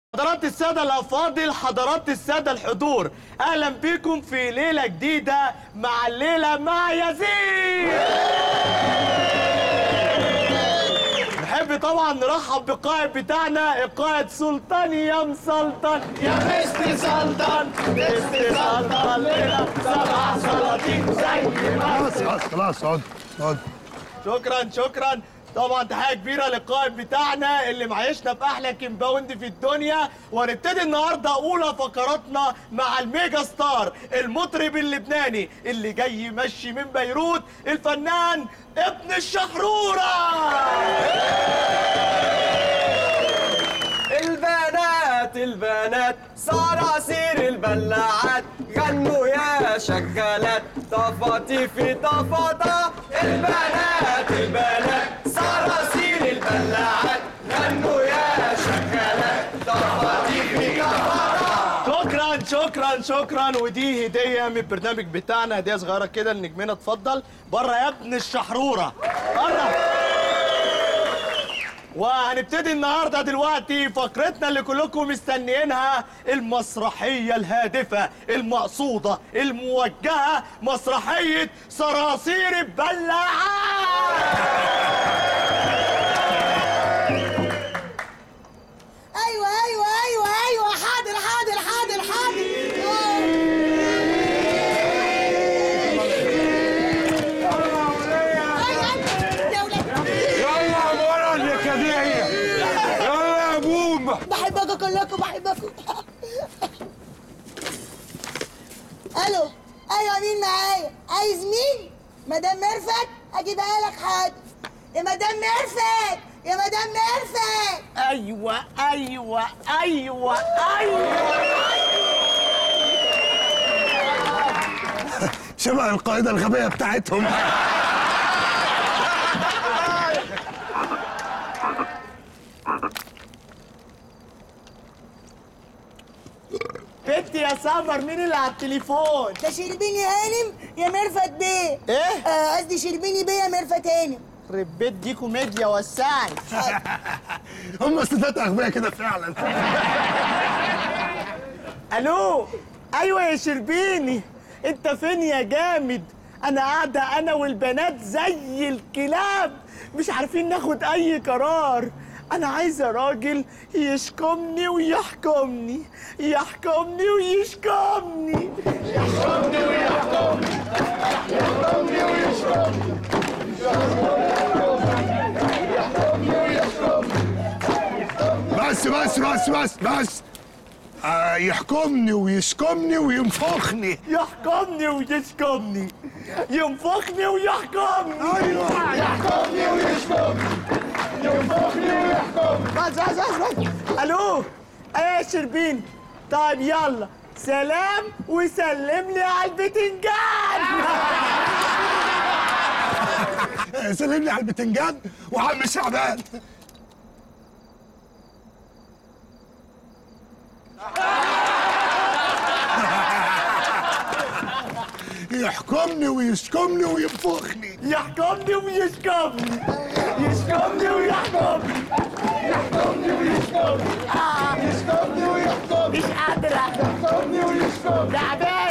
حضرات السادة الأفاضل حضرات السادة الحضور أهلا بكم في ليلة جديدة مع الليلة مع يزيد نحب طبعا نرحب بالقائد بتاعنا القائد سلطان يا مسلطن يا مستر سلطان مستر سلطان ليلة سبع سلاطين زي ما خلاص خلاص خلاص اقعد اقعد شكرا شكرا طبعا تحيه كبيره للقائد بتاعنا اللي معيشنا في احلى كيمباوند في الدنيا وهنبتدي النهارده اولى فقراتنا مع الميجا ستار المطرب اللبناني اللي جاي يمشي من بيروت الفنان ابن الشحروره البنات البنات صراصير البلاعات غنوا يا شغالات طفاتي في طفاطا البنات البنات صراصير البلاعات غنوا يا شغالات طفاتي في طفاطا شكرا شكرا شكرا ودي هديه من البرنامج بتاعنا هديه صغيره كده لنجمنا اتفضل بره يا ابن الشحروره بره وهنبتدي النهارده دلوقتي فقرتنا اللي كلكم مستنيينها المسرحيه الهادفه المقصوده الموجهه مسرحيه صراصير البلاعات ايوه ايوه ايوه ايوه حاضر حاضر حاضر حاضر يا ولاد يلا ورا يا كبير يلا يا بوم بحبكم كلكم بحبكم الو ايوه مين معايا عايز مين مدام ميرفت اجيبها لك حاضر يا مدام ميرفت يا مدام ميرفت ايوه ايوه ايوه ايوه شبه القائدة الغبية بتاعتهم بنتي يا سمر مين اللي على التليفون ده شربيني هانم يا ميرفت بيه إيه؟ آه، قصدي شربيني بيه يا ميرفت هانم ربيت دي كوميديا وسعي هم ستات أغبياء كده فعلا الو ايوه يا شربيني انت فين يا جامد انا قاعده انا والبنات زي الكلاب مش عارفين ناخد اي قرار انا عايزه راجل يشكمني ويحكمني يحكمني ويشكمني بس بس بس بس بس آه يحكمني ويشكمني وينفخني يحكمني ويشكمني ينفخني ويحكمني ايوه يحكمني ويشكمني ينفخني ويحكمني بس بس بس بس الو ايه يا شربين طيب يلا سلام وسلم لي على البتنجان آه، سلم لي على البتنجان وعم شعبان يحكمني ويشكمني وينفخني يحكمني ويشكمني يشكمني ويحكمني يحكمني ويشكمني آه. يشكمني ويحكمني مش قادرة يحكمني ويشكمني تعبان